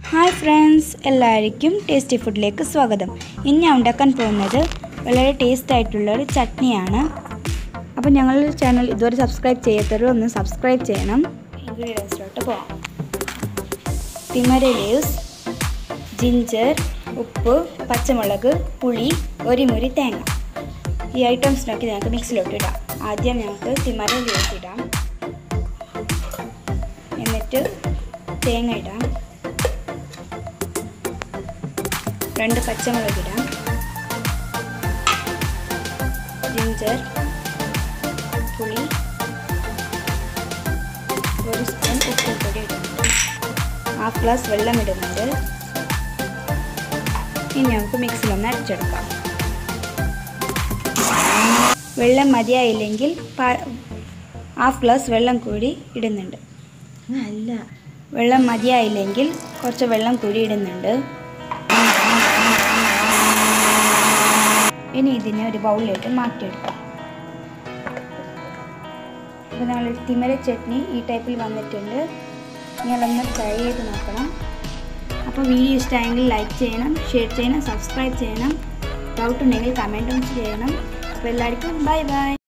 hi friends എല്ലാവർക്കും ടേസ്റ്റി ഫുഡിലേക്ക് സ്വാഗതം ഇന്ന് ഞാൻ ഉണ്ടാക്കാൻ പോകുന്നത് വളരെ ടേസ്റ്റ് ആയിട്ടുള്ള ഒരു ചട്നിയാണ് അപ്പോൾ ഞങ്ങളുടെ ചാനൽ ഇതുവരെ സബ്സ്ക്രൈബ് ചെയ്യാത്തവർ ഒന്ന് സബ്സ്ക്രൈബ് ചെയ്യണം ഇൻഗ്രീഡിയൻസിലോട്ട് പോകാം തിമര ലീവ്സ് ജിഞ്ചർ ഉപ്പ് പച്ചമുളക് പുളി ഒരു മുറി തേങ്ങ ഈ ഐറ്റംസിനൊക്കെ ഞങ്ങൾക്ക് മിക്സിലോട്ട് ഇടാം ആദ്യം ഞങ്ങൾക്ക് തിമര ലീവ്സ് ഇടാം എന്നിട്ട് തേങ്ങ ഇടാം രണ്ട് പച്ചമുളക് ഇടാം ജിഞ്ചർ പുളി ഒരു സ്പൂൺ ഉപ്പും പൊടി ഇടുന്നുണ്ട് ഹാഫ് ഗ്ലാസ് വെള്ളം ഇടുന്നുണ്ട് ഇനി നമുക്ക് മിക്സിലൊന്ന് അരച്ചെടുക്കാം വെള്ളം മതിയായില്ലെങ്കിൽ ഹാഫ് ഗ്ലാസ് വെള്ളം കൂടി ഇടുന്നുണ്ട് അല്ല വെള്ളം മതിയായില്ലെങ്കിൽ കുറച്ച് വെള്ളം കൂടി ഇടുന്നുണ്ട് ഇനി ഇതിനെ ഒരു ബൗളിലേക്ക് മാറ്റിയെടുക്കാം അപ്പോൾ നമ്മൾ തിമര ചട്നി ഈ ടൈപ്പിൽ വന്നിട്ടുണ്ട് നിങ്ങളൊന്ന് ട്രൈ ചെയ്ത് നോക്കണം അപ്പോൾ വീഡിയോ ഇഷ്ടമായെങ്കിൽ ലൈക്ക് ചെയ്യണം ഷെയർ ചെയ്യണം സബ്സ്ക്രൈബ് ചെയ്യണം ഡൗട്ട് ഉണ്ടെങ്കിൽ കമൻറ്റും ചെയ്യണം അപ്പോൾ എല്ലാവർക്കും ബൈ ബൈ